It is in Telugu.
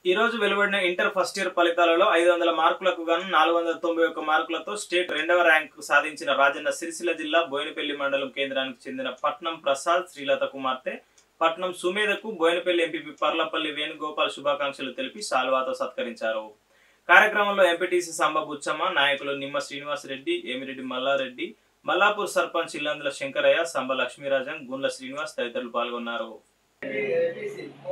ఈ రోజు వెలువడిన ఇంటర్ ఫస్ట్ ఇయర్ ఫలితాలలో ఐదు వందల మార్కులకు గాను నాలుగు వందల తొంభై ఒక్క మార్కులతో స్టేట్ రెండవ ర్యాంకు సాధించిన రాజన్న సిరిసిల్ల జిల్లా బోయినపల్లి మండలం కేంద్రానికి చెందిన పట్నం ప్రసాద్ శ్రీలత కుమార్తె పట్నం సుమేధకు బోయినపల్లి ఎంపీ పర్లపల్లి వేణుగోపాల్ శుభాకాంక్షలు తెలిపి సాల్వాతో సత్కరించారు కార్యక్రమంలో ఎంపీటీసీ సాంబ బుచ్చమ్మ నాయకులు నిమ్మ శ్రీనివాసరెడ్డి ఏమిరెడ్డి మల్లారెడ్డి మల్లాపూర్ సర్పంచ్ ఇల్లందుల శంకరయ్య సంబ లక్ష్మీరాజన్ గుండ్ల శ్రీనివాస్ తదితరులు పాల్గొన్నారు